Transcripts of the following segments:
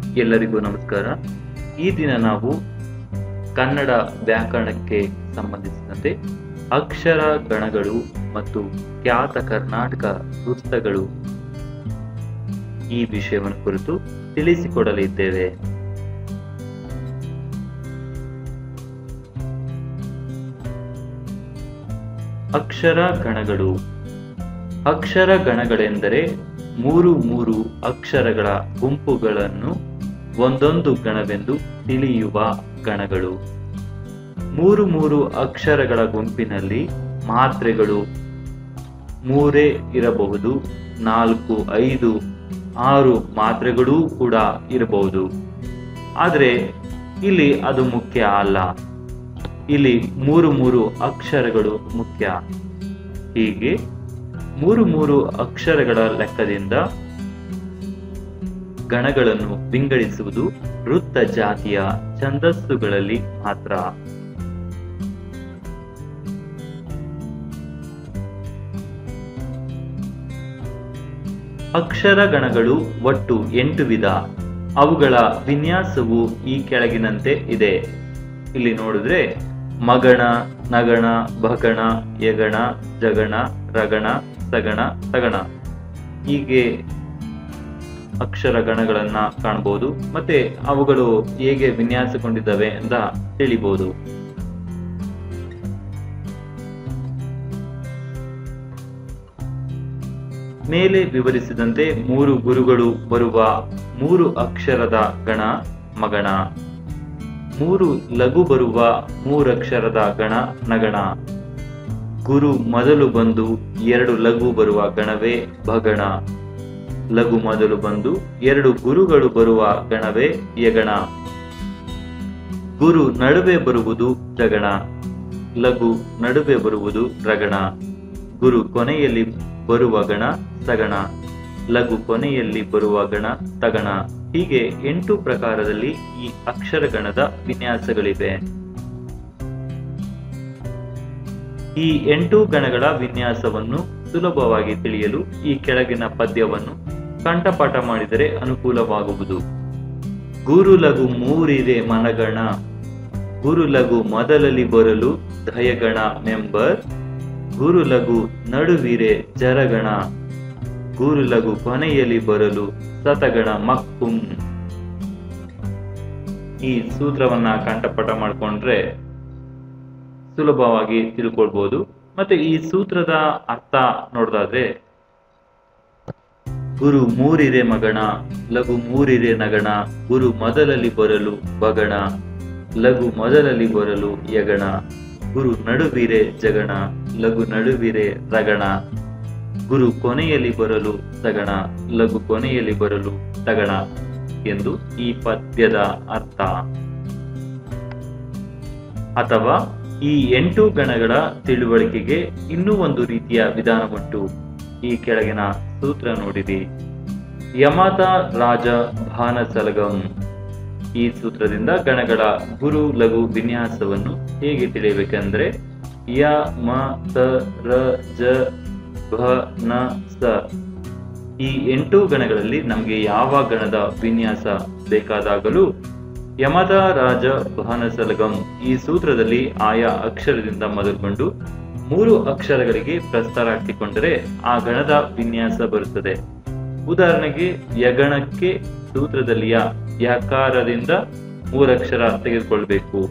ಎಲ್ಲರಿಗೂ ನಮಸ್ಕಾರ ಈ ದಿನ ನಾವು ಕನ್ನಡ ವ್ಯಾಕರಣಕ್ಕೆ ಸಂಬಂಧಿಸಿದಂತೆ ಅಕ್ಷರ ಗಣಗಳು ಮತ್ತು ಖ್ಯಾತ ಕರ್ನಾಟಕ ವೃತ್ತಗಳು ಈ ವಿಷಯವನ್ನು ಕುರಿತು ತಿಳಿಸಿಕೊಡಲಿದ್ದೇವೆ ಅಕ್ಷರ ಗಣಗಳು ಅಕ್ಷರ ಗಣಗಳೆಂದರೆ ಮೂರು ಮೂರು ಅಕ್ಷರಗಳ ಗುಂಪುಗಳನ್ನು ಒಂದೊಂದು ಗಣವೆಂದು ತಿಳಿಯುವ ಗಣಗಳು ಮೂರು ಮೂರು ಅಕ್ಷರಗಳ ಗುಂಪಿನಲ್ಲಿ ಮಾತ್ರೆಗಳು ಮೂರೇ ಇರಬಹುದು ನಾಲ್ಕು ಐದು ಆರು ಮಾತ್ರೆಗಳೂ ಕೂಡ ಇರಬಹುದು ಆದರೆ ಇಲ್ಲಿ ಅದು ಮುಖ್ಯ ಅಲ್ಲ ಇಲ್ಲಿ ಮೂರು ಮೂರು ಅಕ್ಷರಗಳು ಮುಖ್ಯ ಹೀಗೆ ಮೂರು ಮೂರು ಅಕ್ಷರಗಳ ಲೆಕ್ಕದಿಂದ ಗಣಗಳನ್ನು ವಿಂಗಡಿಸುವುದು ವೃತ್ತ ಜಾತಿಯ ಛಂದಸ್ಸುಗಳಲ್ಲಿ ಮಾತ್ರ ಅಕ್ಷರ ಗಣಗಳು ಒಟ್ಟು ಎಂಟು ವಿಧ ಅವುಗಳ ವಿನ್ಯಾಸವು ಈ ಕೆಳಗಿನಂತೆ ಇದೆ ಇಲ್ಲಿ ನೋಡಿದ್ರೆ ಮಗಣ ನಗಣ ಭಗಣ ಯಗಣ ಜಗಣ ರಗಣ ಸಗಣ ಸಗಣ ಹೀಗೆ ಅಕ್ಷರ ಗಣಗಳನ್ನ ಕಾಣಬಹುದು ಮತ್ತೆ ಅವುಗಳು ಹೇಗೆ ವಿನ್ಯಾಸಗೊಂಡಿದ್ದಾವೆ ಅಂತ ತಿಳಿಬಹುದು ಮೇಲೆ ವಿವರಿಸಿದಂತೆ ಮೂರು ಗುರುಗಳು ಬರುವ ಮೂರು ಅಕ್ಷರದ ಗಣ ಮಗಣ ಮೂರು ಲಘು ಬರುವ ಮೂರಕ್ಷರದ ಗಣ ನಗಣ ಗುರು ಮೊದಲು ಬಂದು ಎರಡು ಲಘು ಬರುವ ಗಣವೇ ಭಗಣ ಲಘು ಮೊದಲು ಬಂದು ಎರಡು ಗುರುಗಳು ಬರುವ ಗಣವೇ ಯಗಣ ಗುರು ನಡುವೆ ಬರುವುದು ಜಗಣ ಲಘು ನಡುವೆ ಬರುವುದು ರಗಣ ಗುರು ಕೊನೆಯಲ್ಲಿ ಬರುವ ಗಣ ಸಗಣ ಲಘು ಕೊನೆಯಲ್ಲಿ ಬರುವ ಗಣ ತಗಣ ಹೀಗೆ ಎಂಟು ಪ್ರಕಾರದಲ್ಲಿ ಈ ಅಕ್ಷರಗಣದ ವಿನ್ಯಾಸಗಳಿವೆ ಈ ಎಂಟು ಗಣಗಳ ವಿನ್ಯಾಸವನ್ನು ಸುಲಭವಾಗಿ ತಿಳಿಯಲು ಈ ಕೆಳಗಿನ ಪದ್ಯವನ್ನು ಕಂಠಪಾಠ ಮಾಡಿದರೆ ಅನುಕೂಲವಾಗುವುದು ಗುರು ಲಘು ಮೂರಿರೆ ಮನಗಣ ಗುರು ಲಘು ಮೊದಲಲ್ಲಿ ಬರಲು ದಯಗಣ ಮೆಂಬರ್ ಗುರು ಲಘು ನಡುವಿರೆ ಜರಗಣ ಗುರು ಲಘು ಕೊನೆಯಲ್ಲಿ ಬರಲು ಸತಗಣ ಮಕ್ಕುಂ ಈ ಸೂತ್ರವನ್ನ ಕಂಠಪಾಠ ಮಾಡಿಕೊಂಡ್ರೆ ಸುಲಭವಾಗಿ ತಿಳ್ಕೊಳ್ಬಹುದು ಮತ್ತೆ ಈ ಸೂತ್ರದ ಅರ್ಥ ನೋಡೋದಾದ್ರೆ ಗುರು ಮೂರಿರೆ ಮಗಣ ಲಘು ಮೂರಿರೆ ನಗಣ ಗುರು ಮೊದಲಲ್ಲಿ ಬರಲು ಬಗಣ ಲಘು ಮೊದಲಲ್ಲಿ ಬರಲು ಯಗಣ ಗುರು ನಡುವಿರೆ ಜಗಣ ಲಘು ನಡುವಿರೆ ರಗಣ ಗುರು ಕೊನೆಯಲ್ಲಿ ಬರಲು ಸಗಣ ಲಘು ಕೊನೆಯಲ್ಲಿ ಬರಲು ತಗಣ ಎಂದು ಈ ಪದ್ಯದ ಅರ್ಥ ಅಥವಾ ಈ ಎಂಟು ಗಣಗಳ ತಿಳುವಳಿಕೆಗೆ ಇನ್ನೂ ಒಂದು ರೀತಿಯ ವಿಧಾನವುಂಟು ಈ ಕೆಳಗಿನ ಸೂತ್ರ ನೋಡಿರಿ ಯಮತ ರಾಜ ಭಾನಸಲಗಂ ಈ ಸೂತ್ರದಿಂದ ಗಣಗಳ ಗುರು ಲಘು ವಿನ್ಯಾಸವನ್ನು ಹೇಗೆ ತಿಳಿಯಬೇಕೆಂದ್ರೆ ಯ ಮ ತ ರ ಜ ಭ ನ ಸ ಈ ಎಂಟು ಗಣಗಳಲ್ಲಿ ನಮಗೆ ಯಾವ ಗಣದ ವಿನ್ಯಾಸ ಬೇಕಾದಾಗಲೂ ಯಮದ ರಾಜ ಭಾನಸಲಗಂ ಈ ಸೂತ್ರದಲ್ಲಿ ಆಯಾ ಅಕ್ಷರದಿಂದ ಮೊದಲುಗೊಂಡು ಮೂರು ಅಕ್ಷರಗಳಿಗೆ ಪ್ರಸ್ತಾರ ಹಾಕಿಕೊಂಡರೆ ಆ ಗಣದ ವಿನ್ಯಾಸ ಬರುತ್ತದೆ ಉದಾಹರಣೆಗೆ ಯಗಣಕ್ಕೆ ಸೂತ್ರದಲ್ಲಿಯ ಯಕಾರದಿಂದ ಮೂರಕ್ಷರ ತೆಗೆದುಕೊಳ್ಬೇಕು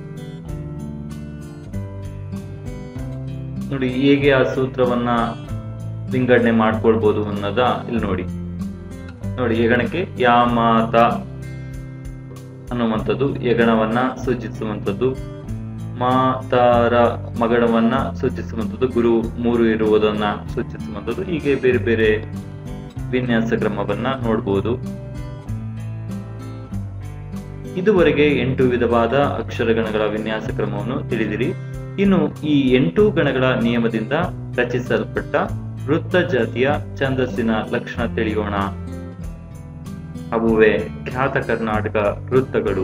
ನೋಡಿ ಹೇಗೆ ಆ ಸೂತ್ರವನ್ನ ವಿಂಗಡಣೆ ಮಾಡ್ಕೊಳ್ಬಹುದು ಅನ್ನೋದ ಇಲ್ಲಿ ನೋಡಿ ನೋಡಿ ಯಗಣಕ್ಕೆ ಯಾಮಾತ ಅನ್ನುವಂಥದ್ದು ಯಗಣವನ್ನ ಸೂಚಿಸುವಂಥದ್ದು ಮಾತಾರ ಮಗಣವನ್ನ ಸೂಚಿಸುವಂಥದ್ದು ಗುರು ಮೂರು ಇರುವುದನ್ನ ಸೂಚಿಸುವಂಥದ್ದು ಹೀಗೆ ಬೇರೆ ಬೇರೆ ವಿನ್ಯಾಸ ಕ್ರಮವನ್ನ ನೋಡಬಹುದು ಇದುವರೆಗೆ ಎಂಟು ವಿಧವಾದ ಅಕ್ಷರಗಣಗಳ ವಿನ್ಯಾಸ ಕ್ರಮವನ್ನು ತಿಳಿದಿರಿ ಇನ್ನು ಈ ಎಂಟು ಗಣಗಳ ನಿಯಮದಿಂದ ರಚಿಸಲ್ಪಟ್ಟ ವೃತ್ತ ಜಾತಿಯ ಛಂದಸ್ಸಿನ ಲಕ್ಷಣ ತಿಳಿಯೋಣ ಅವುವೇ ಖ್ಯಾತ ಕರ್ನಾಟಕ ವೃತ್ತಗಳು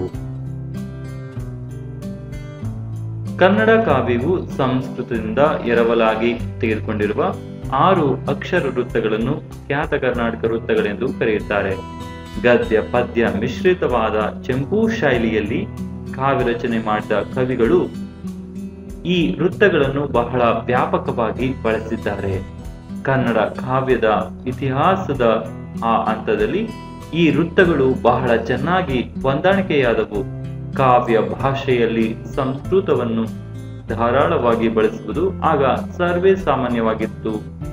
ಕನ್ನಡ ಕಾವ್ಯವು ಸಂಸ್ಕೃತದಿಂದ ಎರವಲಾಗಿ ತೆಗೆದುಕೊಂಡಿರುವ ಆರು ಅಕ್ಷರ ವೃತ್ತಗಳನ್ನು ಖ್ಯಾತ ಕರ್ನಾಟಕ ವೃತ್ತಗಳೆಂದು ಕರೆಯುತ್ತಾರೆ ಗದ್ಯ ಪದ್ಯ ಮಿಶ್ರಿತವಾದ ಚೆಂಪು ಶೈಲಿಯಲ್ಲಿ ಕಾವ್ಯ ರಚನೆ ಮಾಡಿದ ಕವಿಗಳು ಈ ವೃತ್ತಗಳನ್ನು ಬಹಳ ವ್ಯಾಪಕವಾಗಿ ಬಳಸಿದ್ದಾರೆ ಕನ್ನಡ ಕಾವ್ಯದ ಇತಿಹಾಸದ ಆ ಹಂತದಲ್ಲಿ ಈ ವೃತ್ತಗಳು ಬಹಳ ಚೆನ್ನಾಗಿ ಹೊಂದಾಣಿಕೆಯಾದವು ಕಾವ್ಯ ಭಾಷೆಯಲ್ಲಿ ಸಂಸ್ಕೃತವನ್ನು ಧಾರಾಳವಾಗಿ ಬಳಸುವುದು ಆಗ ಸರ್ವೇ ಸಾಮಾನ್ಯವಾಗಿತ್ತು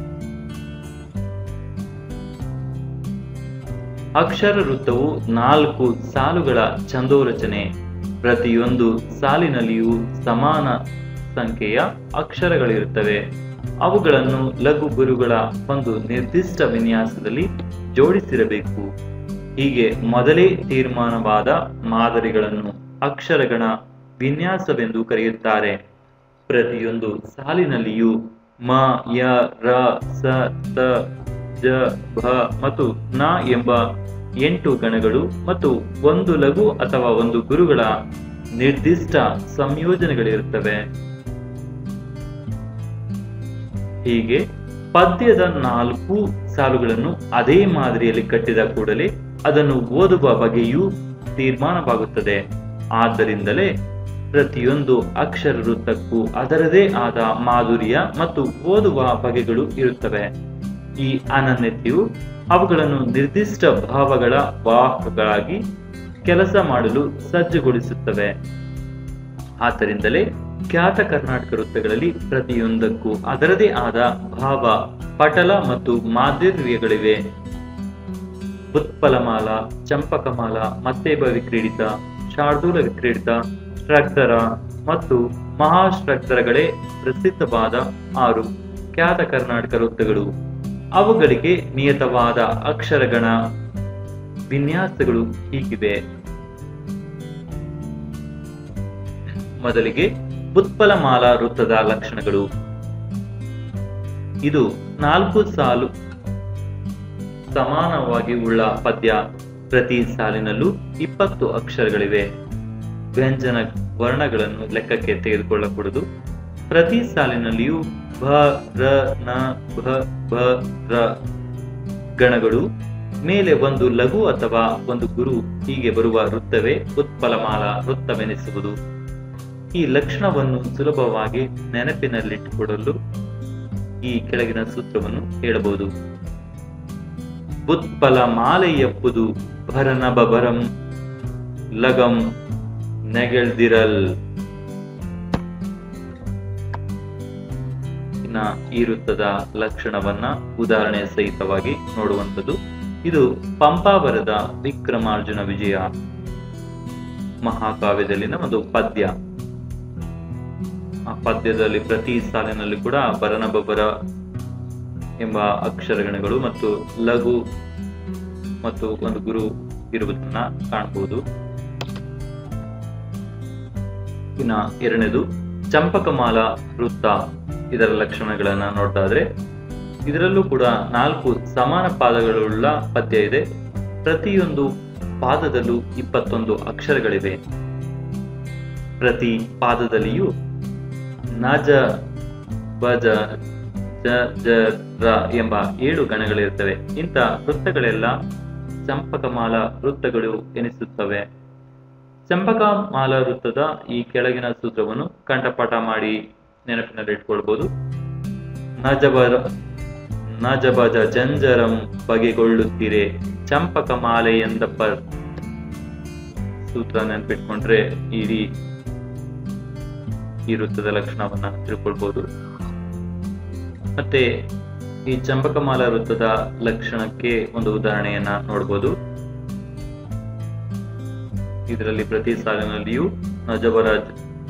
ಅಕ್ಷರ ವೃತ್ತವು ನಾಲ್ಕು ಸಾಲುಗಳ ಛಂದೋರಚನೆ ಪ್ರತಿಯೊಂದು ಸಾಲಿನಲ್ಲಿಯೂ ಸಮಾನ ಸಂಖ್ಯೆಯ ಅಕ್ಷರಗಳಿರುತ್ತವೆ ಅವುಗಳನ್ನು ಲಘು ಗುರುಗಳ ಒಂದು ನಿರ್ದಿಷ್ಟ ವಿನ್ಯಾಸದಲ್ಲಿ ಜೋಡಿಸಿರಬೇಕು ಹೀಗೆ ಮೊದಲೇ ತೀರ್ಮಾನವಾದ ಮಾದರಿಗಳನ್ನು ಅಕ್ಷರಗಣ ವಿನ್ಯಾಸವೆಂದು ಕರೆಯುತ್ತಾರೆ ಪ್ರತಿಯೊಂದು ಸಾಲಿನಲ್ಲಿಯೂ ಮ ಯ ರ ಸ ತ ಜ ಭ ಮತ್ತು ನ ಎಂಬ ಎಂಟು ಗಣಗಳು ಮತ್ತು ಒಂದು ಲಘು ಅಥವಾ ಒಂದು ಗುರುಗಳ ನಿರ್ದಿಷ್ಟ ಸಂಯೋಜನೆಗಳಿರುತ್ತವೆ ಹೀಗೆ ಪದ್ಯದ ನಾಲ್ಕು ಸಾಲುಗಳನ್ನು ಅದೇ ಮಾದರಿಯಲ್ಲಿ ಕಟ್ಟಿದ ಕೂಡಲೇ ಅದನ್ನು ಓದುವ ಬಗೆಯೂ ತೀರ್ಮಾನವಾಗುತ್ತದೆ ಆದ್ದರಿಂದಲೇ ಪ್ರತಿಯೊಂದು ಅಕ್ಷರ ವೃತ್ತಕ್ಕೂ ಅದರದೇ ಆದ ಮಾಧುರ್ಯ ಮತ್ತು ಓದುವ ಬಗೆಗಳು ಇರುತ್ತವೆ ಈ ಅನನ್ಯತೆಯು ಅವುಗಳನ್ನು ನಿರ್ದಿಷ್ಟ ಭಾವಗಳ ವಾಹಕಗಳಾಗಿ ಕೆಲಸ ಮಾಡಲು ಸಜ್ಜುಗೊಳಿಸುತ್ತವೆ ಆದ್ದರಿಂದಲೇ ಖ್ಯಾತ ಕರ್ನಾಟಕ ವೃತ್ತಗಳಲ್ಲಿ ಪ್ರತಿಯೊಂದಕ್ಕೂ ಅದರದೇ ಆದ ಭಾವ ಪಟಲ ಮತ್ತು ಮಾಧುರ್ಯಗಳಿವೆ ಉತ್ಪಲಮಾಲ ಚಂಪಕಮಾಲ ಮತ್ತೇಬ ವಿಕ್ರೀಡಿತ ಶಾರ್ದೂಲ ವಿಕ್ರೀಡಿತ ಶ್ರಗ್ಧರ ಮತ್ತು ಮಹಾಶ್ರಗ್ಧರಗಳೇ ಪ್ರಸಿದ್ಧವಾದ ಆರು ಖ್ಯಾತ ಕರ್ನಾಟಕ ವೃತ್ತಗಳು ಅವುಗಳಿಗೆ ನಿಯತವಾದ ಅಕ್ಷರಗಣ ವಿನ್ಯಾಸಗಳು ಹೀಗಿವೆ ಮೊದಲಿಗೆ ಉತ್ಪಲಮಾಲಾ ವೃತ್ತದ ಲಕ್ಷಣಗಳು ಇದು ನಾಲ್ಕು ಸಾಲು ಸಮಾನವಾಗಿ ಉಳ್ಳ ಪದ್ಯ ಪ್ರತಿ ಸಾಲಿನಲ್ಲೂ ಇಪ್ಪತ್ತು ಅಕ್ಷರಗಳಿವೆ ವ್ಯಂಜನ ವರ್ಣಗಳನ್ನು ಲೆಕ್ಕಕ್ಕೆ ತೆಗೆದುಕೊಳ್ಳಕೂಡದು ಪ್ರತಿ ಸಾಲಿನಲ್ಲಿಯೂ ಭ ರ ನ ಭ ಭ ರ ಗಣಗಳು ಮೇಲೆ ಒಂದು ಲಘು ಅಥವಾ ಒಂದು ಗುರು ಹೀಗೆ ಬರುವ ವೃತ್ತವೇ ಉತ್ಪಲಮಾಲ ವೃತ್ತವೆನಿಸುವುದು ಈ ಲಕ್ಷಣವನ್ನು ಸುಲಭವಾಗಿ ನೆನಪಿನಲ್ಲಿಟ್ಟುಕೊಳ್ಳಲು ಈ ಕೆಳಗಿನ ಸೂತ್ರವನ್ನು ಹೇಳಬಹುದು ಉತ್ಪಲ ಮಾಲೆಯಪ್ಪುದು ಭರನ ಬಬರಂ ಲಗಂ ನೆಗೆಳ್ದಿರಲ್ ಇನ್ನ ಈ ವೃತ್ತದ ಲಕ್ಷಣವನ್ನ ಉದಾಹರಣೆ ಸಹಿತವಾಗಿ ನೋಡುವಂಥದ್ದು ಇದು ಪಂಪಾವರದ ವಿಕ್ರಮಾರ್ಜುನ ವಿಜಯ ಮಹಾಕಾವ್ಯದಲ್ಲಿನ ಒಂದು ಪದ್ಯ ಆ ಪದ್ಯದಲ್ಲಿ ಪ್ರತಿ ಸಾಲಿನಲ್ಲಿ ಕೂಡ ಬರನ ಬಬ್ಬರ ಎಂಬ ಅಕ್ಷರಗಣಗಳು ಮತ್ತು ಲಘು ಮತ್ತು ಒಂದು ಗುರು ಇರುವುದನ್ನ ಕಾಣಬಹುದು ಇನ್ನ ಎರಡನೇದು ಚಂಪಕಮಾಲ ವೃತ್ತ ಇದರ ಲಕ್ಷಣಗಳನ್ನ ನೋಡ್ತಾದ್ರೆ ಇದರಲ್ಲೂ ಕೂಡ ನಾಲ್ಕು ಸಮಾನ ಪಾದಗಳುಳ್ಳ ಪದ್ಯ ಇದೆ ಪ್ರತಿಯೊಂದು ಪಾದದಲ್ಲೂ ಇಪ್ಪತ್ತೊಂದು ಅಕ್ಷರಗಳಿವೆ ಪ್ರತಿ ಪಾದದಲ್ಲಿಯೂ ನಜ ಬಜ ಜ ಜ ರ ಎಂಬ ಏಳು ಗಣಗಳಿರುತ್ತವೆ ಇಂಥ ವೃತ್ತಗಳೆಲ್ಲ ಚಂಪಕಮಾಲ ವೃತ್ತಗಳು ಎನಿಸುತ್ತವೆ ಚಂಪಕಮಾಲ ವೃತ್ತದ ಈ ಕೆಳಗಿನ ಸೂತ್ರವನ್ನು ಕಂಠಪಾಠ ಮಾಡಿ ನೆನಪಿನಲ್ಲಿಟ್ಕೊಳ್ಬಹುದು ನಜಬರ ನಜಬಜ ಜಂಜರಂ ಬಗೆಗೊಳ್ಳುತ್ತೀರೆ ಚಂಪಕಮಾಲೆ ಎಂದಪ್ಪ ಸೂತ್ರ ನೆನಪಿಟ್ಕೊಂಡ್ರೆ ಈ ರೀ- ಈ ವೃತ್ತದ ಲಕ್ಷಣವನ್ನ ತಿಳ್ಕೊಳ್ಬಹುದು ಮತ್ತೆ ಈ ಚಂಪಕಮಾಲ ವೃತ್ತದ ಲಕ್ಷಣಕ್ಕೆ ಒಂದು ಉದಾಹರಣೆಯನ್ನ ನೋಡಬಹುದು ಇದರಲ್ಲಿ ಪ್ರತಿ ಸಾಲಿನಲ್ಲಿಯೂ ನಜಬರಾಜ್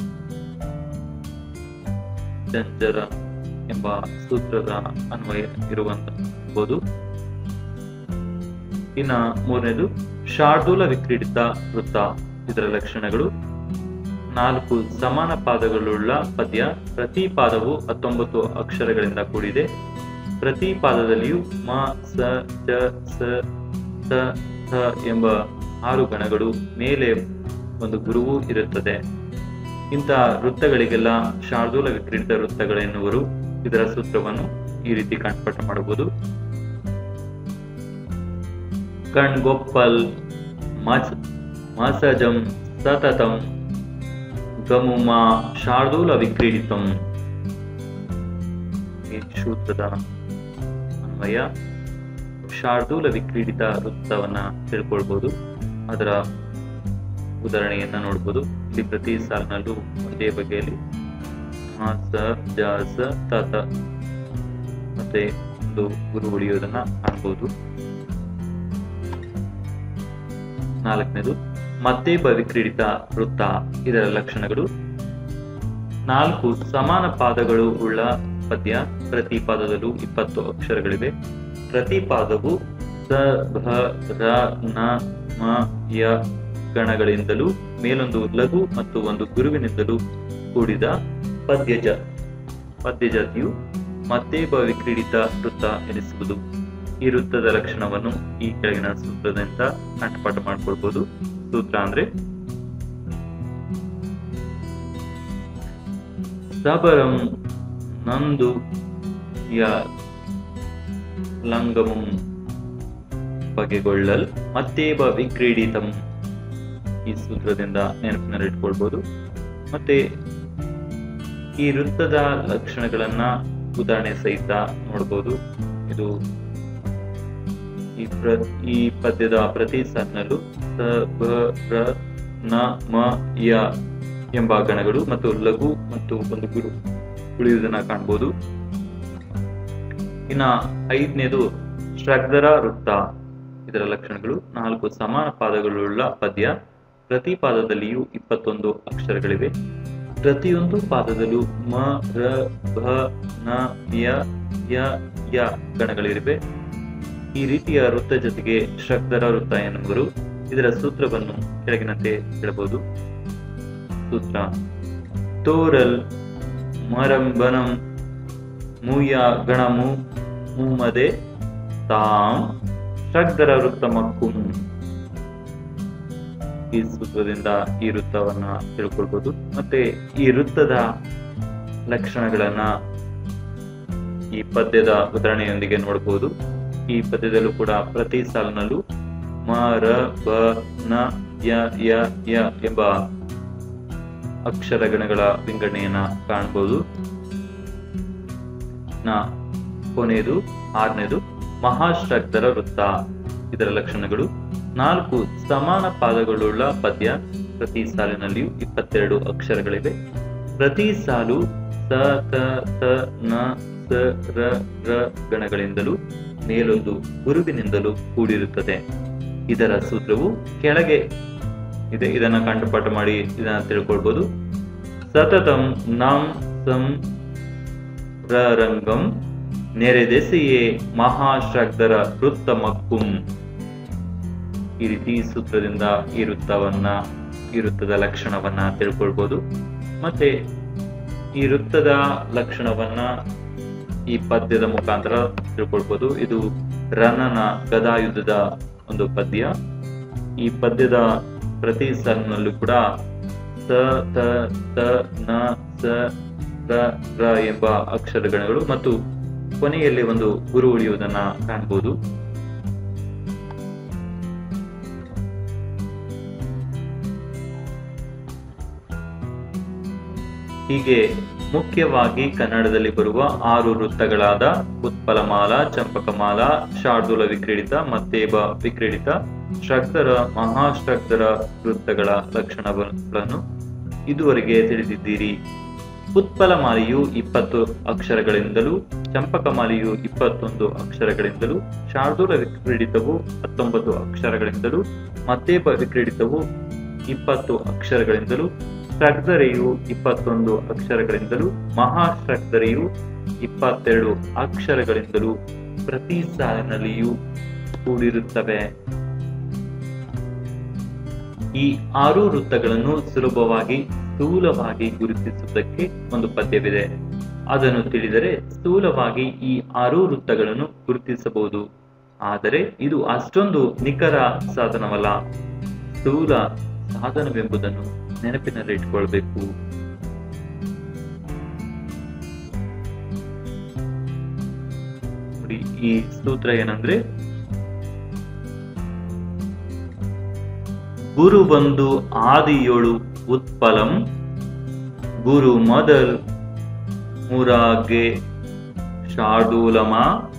ಜಂಜರ ಎಂಬ ಸೂತ್ರದ ಅನ್ವಯ ಇರುವಂತಬಹುದು ಇನ್ನ ಮೂರನೇದು ಶಾರ್ದೂಲ ವಿಕ್ರೀಡಿತ ವೃತ್ತ ಇದರ ಲಕ್ಷಣಗಳು ನಾಲ್ಕು ಸಮಾನ ಪಾದಗಳುಳ್ಳ ಪದ್ಯ ಪ್ರತಿ ಪಾದವು ಹತ್ತೊಂಬತ್ತು ಅಕ್ಷರಗಳಿಂದ ಕೂಡಿದೆ ಪ್ರತಿ ಪಾದದಲ್ಲಿಯೂ ಮ ಸ ಜ ಸ ತ ಥ ಎಂಬ ಆರು ಗಣಗಳು ಮೇಲೆ ಒಂದು ಗುರುವು ಇರುತ್ತದೆ ಇಂಥ ವೃತ್ತಗಳಿಗೆಲ್ಲ ಶಾರ್ದೂಲ ವಿಕ್ರೀಡಿತ ವೃತ್ತಗಳೆನ್ನುವರು ಇದರ ಸೂತ್ರವನ್ನು ಈ ರೀತಿ ಕಂಠಪಾಠ ಮಾಡಬಹುದು ಕಣ್ಗೊಪ್ಪಲ್ ಮಸ್ ಮಸಜಂ ಸತತಂ ಗಮುಮ ಶಾರ್ದೂಲ ವಿಕ್ರೀಡಿತಂ ಈ ಸೂತ್ರದ ಅನ್ವಯ ಶಾರ್ದೂಲ ವಿಕ್ರೀಡಿತ ವೃತ್ತವನ್ನ ತಿಳ್ಕೊಳ್ಬಹುದು ಅದರ ಉದಾಹರಣೆಯನ್ನ ನೋಡ್ಬೋದು ಇಲ್ಲಿ ಪ್ರತಿ ಸಾಲಿನಲ್ಲೂ ಒಂದೇ ಬಗೆಯಲ್ಲಿ ಮ ಸ ಜ ಸ ತ ತ ಮತ್ತೆ ಒಂದು ಗುರು ಉಳಿಯೋದನ್ನ ಕಾಣ್ಬೋದು ನಾಲ್ಕನೇದು ಮತ್ತೆ ವಿಕ್ರೀಡಿತ ವೃತ್ತ ಇದರ ಲಕ್ಷಣಗಳು ನಾಲ್ಕು ಸಮಾನ ಪಾದಗಳು ಉಳ್ಳ ಪದ್ಯ ಪ್ರತಿ ಪಾದದಲ್ಲೂ ಇಪ್ಪತ್ತು ಅಕ್ಷರಗಳಿವೆ ಪ್ರತಿ ಪಾದವು ಸ ಭ ರ ನ ಮ ಯ ಗಣಗಳಿಂದಲೂ ಮೇಲೊಂದು ಲಘು ಮತ್ತು ಒಂದು ಗುರುವಿನಿಂದಲೂ ಕೂಡಿದ ಪದ್ಯಜ ಪದ್ಯಜಾತಿಯು ಮತ್ತೆ ವಿಕ್ರೀಡಿತ ವೃತ್ತ ಎನಿಸುವುದು ಈ ವೃತ್ತದ ಲಕ್ಷಣವನ್ನು ಈ ಕೆಳಗಿನ ಸೂತ್ರದಿಂದ ಕಂಠಪಾಠ ಮಾಡ್ಕೊಳ್ಬಹುದು ಸೂತ್ರ ಅಂದ್ರೆ ಸಬರಂ ನಂದು ಯ ಲಂಗಮಂ ಬಗೆಗೊಳ್ಳಲ್ ಮತ್ತೇಬ ವಿಕ್ರೀಡಿತಂ ಈ ಸೂತ್ರದಿಂದ ನೆನಪಿನಲ್ಲಿಟ್ಕೊಳ್ಬಹುದು ಮತ್ತೆ ಈ ವೃತ್ತದ ಲಕ್ಷಣಗಳನ್ನ ಉದಾಹರಣೆ ಸಹಿತ ನೋಡಬಹುದು ಇದು ಈ ಪ್ರ ಈ ಪದ್ಯದ ಪ್ರತಿ ಸಾಲಿನಲ್ಲೂ ಸ ಬ ರ ನ ಮ ಯ ಎಂಬ ಗಣಗಳು ಮತ್ತು ಲಘು ಮತ್ತು ಒಂದು ಗುರು ಉಳಿಯುವುದನ್ನ ಕಾಣಬಹುದು ಇನ್ನ ಐದನೇದು ಶ್ರಗ್ಧರ ವೃತ್ತ ಇದರ ಲಕ್ಷಣಗಳು ನಾಲ್ಕು ಸಮಾನ ಪಾದಗಳುಳ್ಳ ಪದ್ಯ ಪ್ರತಿ ಪಾದದಲ್ಲಿಯೂ ಇಪ್ಪತ್ತೊಂದು ಅಕ್ಷರಗಳಿವೆ ಪ್ರತಿಯೊಂದು ಪಾದದಲ್ಲೂ ಮ ರ ಭ ನ ಯ ಯ ಯ ಗಣಗಳಿವೆ ಈ ರೀತಿಯ ವೃತ್ತ ಜೊತೆಗೆ ಶ್ರಗ್ಧರ ವೃತ್ತ ಎನ್ನುವರು ಇದರ ಸೂತ್ರವನ್ನು ಕೆಳಗಿನಂತೆ ಹೇಳಬಹುದು ಸೂತ್ರ ತೋರಲ್ ಮರಂಬನಂ ಮೂಯ ಗಣಮು ಮೂಮದೆ ತಾಂ ಶ್ರಗ್ಧರ ವೃತ್ತ ಮಕ್ಕುಂ ಈ ಸೂತ್ರದಿಂದ ಈ ವೃತ್ತವನ್ನ ತಿಳ್ಕೊಳ್ಬಹುದು ಮತ್ತೆ ಈ ವೃತ್ತದ ಲಕ್ಷಣಗಳನ್ನ ಈ ಪದ್ಯದ ಉದಾಹರಣೆಯೊಂದಿಗೆ ನೋಡಬಹುದು ಈ ಪದ್ಯದಲ್ಲೂ ಕೂಡ ಪ್ರತಿ ಸಾಲಿನಲ್ಲೂ ಮ ರ ಬ ನ ಯ ಯ ಯ ಎಂಬ ಅಕ್ಷರ ಗಣಗಳ ವಿಂಗಡಣೆಯನ್ನ ಕಾಣಬಹುದು ನ ಕೊನೆಯದು ಆರನೇದು ಮಹಾಶ್ರಗ್ಧರ ವೃತ್ತ ಇದರ ಲಕ್ಷಣಗಳು ನಾಲ್ಕು ಸಮಾನ ಪಾದಗಳುಳ್ಳ ಪದ್ಯ ಪ್ರತಿ ಸಾಲಿನಲ್ಲಿಯೂ ಇಪ್ಪತ್ತೆರಡು ಅಕ್ಷರಗಳಿವೆ ಪ್ರತಿ ಸಾಲು ಸ ತ ತ ನ ಸ ರ ರ ಗಣಗಳಿಂದಲೂ ಮೇಲೊಂದು ಗುರುವಿನಿಂದಲೂ ಕೂಡಿರುತ್ತದೆ ಇದರ ಸೂತ್ರವು ಕೆಳಗೆ ಇದೆ ಇದನ್ನ ಕಂಠಪಾಠ ಮಾಡಿ ಇದನ್ನ ತಿಳ್ಕೊಳ್ಬಹುದು ಸತತಂ ನಂ ಸಂ ರಂಗಂ ನೆರೆದೆಸೆಯೇ ಮಹಾಶ್ರಗ್ಧರ ವೃತ್ತ ಮಕ್ಕುಂ ಈ ರೀತಿ ಸೂತ್ರದಿಂದ ಈ ವೃತ್ತವನ್ನ ಈ ವೃತ್ತದ ಲಕ್ಷಣವನ್ನ ತಿಳ್ಕೊಳ್ಬಹುದು ಮತ್ತೆ ಈ ವೃತ್ತದ ಲಕ್ಷಣವನ್ನ ಈ ಪದ್ಯದ ಮುಖಾಂತರ ತಿಳ್ಕೊಳ್ಬಹುದು ಇದು ರನ್ನನ ಗದಾಯುಧದ ಒಂದು ಪದ್ಯ ಈ ಪದ್ಯದ ಪ್ರತಿ ಸಾಲಿನಲ್ಲೂ ಕೂಡ ಸ ತ ತ ನ ಸ ರ ರ ಎಂಬ ಅಕ್ಷರಗಣಗಳು ಮತ್ತು ಕೊನೆಯಲ್ಲಿ ಒಂದು ಗುರು ಉಳಿಯುವುದನ್ನ ಕಾಣಬಹುದು ಹೀಗೆ ಮುಖ್ಯವಾಗಿ ಕನ್ನಡದಲ್ಲಿ ಬರುವ ಆರು ವೃತ್ತಗಳಾದ ಉತ್ಪಲಮಾಲ ಚಂಪಕಮಾಲ ಶಾರ್ದೂಲ ವಿಕ್ರೀಡಿತ ಮತ್ತೇಬ ವಿಕ್ರೀಡಿತ ಶ್ರಗ್ಧರ ಮಹಾಶ್ರಗ್ಧರ ವೃತ್ತಗಳ ಲಕ್ಷಣಗಳನ್ನು ಇದುವರೆಗೆ ತಿಳಿದಿದ್ದೀರಿ ಉತ್ಪಲಮಾಲೆಯು ಇಪ್ಪತ್ತು ಅಕ್ಷರಗಳಿಂದಲೂ ಚಂಪಕಮಾಲೆಯು ಇಪ್ಪತ್ತೊಂದು ಅಕ್ಷರಗಳಿಂದಲೂ ಶಾರ್ದೂಲ ವಿಕ್ರೀಡಿತವು ಹತ್ತೊಂಬತ್ತು ಅಕ್ಷರಗಳಿಂದಲೂ ಮತ್ತೇಬ ವಿಕ್ರೀಡಿತವು ಇಪ್ಪತ್ತು ಅಕ್ಷರಗಳಿಂದಲೂ ಶ್ರಗ್ಧರೆಯು ಇಪ್ಪತ್ತೊಂದು ಅಕ್ಷರಗಳಿಂದಲೂ ಮಹಾಶ್ರಗ್ಧರೆಯು ಇಪ್ಪತ್ತೆರಡು ಅಕ್ಷರಗಳಿಂದಲೂ ಪ್ರತಿ ಸಾಲಿನಲ್ಲಿಯೂ ಕೂಡಿರುತ್ತವೆ ಈ ಆರು ವೃತ್ತಗಳನ್ನು ಸುಲಭವಾಗಿ ಸ್ಥೂಲವಾಗಿ ಗುರುತಿಸುವುದಕ್ಕೆ ಒಂದು ಪದ್ಯವಿದೆ ಅದನ್ನು ತಿಳಿದರೆ ಸ್ಥೂಲವಾಗಿ ಈ ಆರು ವೃತ್ತಗಳನ್ನು ಗುರುತಿಸಬಹುದು ಆದರೆ ಇದು ಅಷ್ಟೊಂದು ನಿಖರ ಸಾಧನವಲ್ಲ ಸ್ಥೂಲ ಸಾಧನವೆಂಬುದನ್ನು ನೆನಪಿನಲ್ಲಿಟ್ಕೊಳ್ಬೇಕು ನೋಡಿ ಈ ಸೂತ್ರ ಏನಂದ್ರೆ ಗುರು ಬಂದು ಆದಿಯೊಳು ಉತ್ಪಲಂ ಗುರು ಮೊದಲ್ ಮುರಾಗೆ ಶಾಡೂಲಮ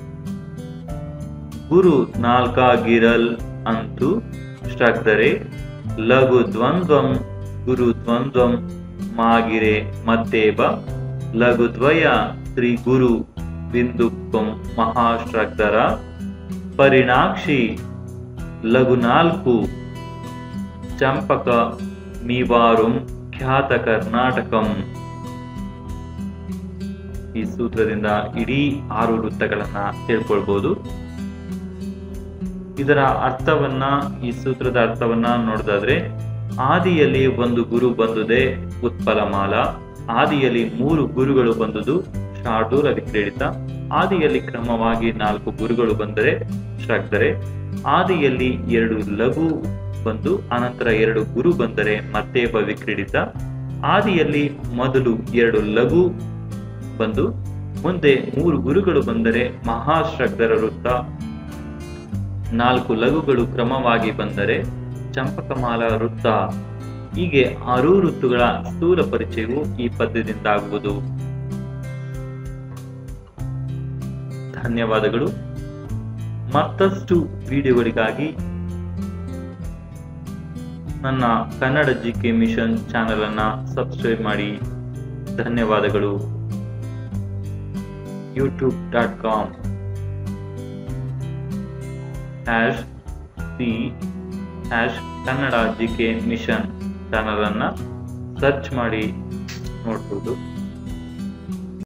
ಗುರು ನಾಲ್ಕಾಗಿರಲ್ ಅಂತು ಶ್ರಗ್ಧರೆ ಲಘು ದ್ವಂದ್ವಂ ಗುರು ದ್ವಂದ್ವಂ ಮಾಗಿರೆ ಮತ್ತೇಬ ಲಘು ದ್ವಯ ಶ್ರೀ ಗುರು ಬಿಂದುಕ್ಕಂ ಮಹಾಶ್ರಗ್ಧರ ಪರಿಣಾಕ್ಷಿ ಲಘು ನಾಲ್ಕು ಚಂಪಕ ಮೀವಾರುಂ ಖ್ಯಾತ ಕರ್ನಾಟಕಂ ಈ ಸೂತ್ರದಿಂದ ಇಡೀ ಆರು ವೃತ್ತಗಳನ್ನ ತಿಳ್ಕೊಳ್ಬಹುದು ಇದರ ಅರ್ಥವನ್ನ ಈ ಸೂತ್ರದ ಅರ್ಥವನ್ನ ನೋಡೋದಾದ್ರೆ ಆದಿಯಲ್ಲಿ ಒಂದು ಗುರು ಬಂದುದೇ ಉತ್ಪಲಮಾಲ ಆದಿಯಲ್ಲಿ ಮೂರು ಗುರುಗಳು ಬಂದುದು ಶಾರ್ದೂಲ ವಿಕ್ರೀಡಿತ ಆದಿಯಲ್ಲಿ ಕ್ರಮವಾಗಿ ನಾಲ್ಕು ಗುರುಗಳು ಬಂದರೆ ಶ್ರಗ್ಧರೆ ಆದಿಯಲ್ಲಿ ಎರಡು ಲಘು ಬಂದು ಅನಂತರ ಎರಡು ಗುರು ಬಂದರೆ ಮತ್ತೆ ವಿಕ್ರೀಡಿತ ಆದಿಯಲ್ಲಿ ಮೊದಲು ಎರಡು ಲಘು ಬಂದು ಮುಂದೆ ಮೂರು ಗುರುಗಳು ಬಂದರೆ ಮಹಾಶ್ರಗ್ಧರ ವೃತ್ತ ನಾಲ್ಕು ಲಘುಗಳು ಕ್ರಮವಾಗಿ ಬಂದರೆ ಚಂಪಕಮಾಲ ವೃತ್ತ ಹೀಗೆ ಆರೂ ಋತುಗಳ ಸ್ಥೂಲ ಪರಿಚಯವು ಈ ಪದ್ಯದಿಂದ ಆಗುವುದು ಧನ್ಯವಾದಗಳು ಮತ್ತಷ್ಟು ವಿಡಿಯೋಗಳಿಗಾಗಿ ನನ್ನ Kannada G K mission channel ಅನ್ನ ಸಬ್ಸ್ಕ್ರೈಬ್ ಮಾಡಿ ಧನ್ಯವಾದಗಳು YouTube dot com hash C hash Kannada G K mission channel ಅನ್ನ ಸರ್ಚ್ ಮಾಡಿ ನೋಡ್ಬೋದು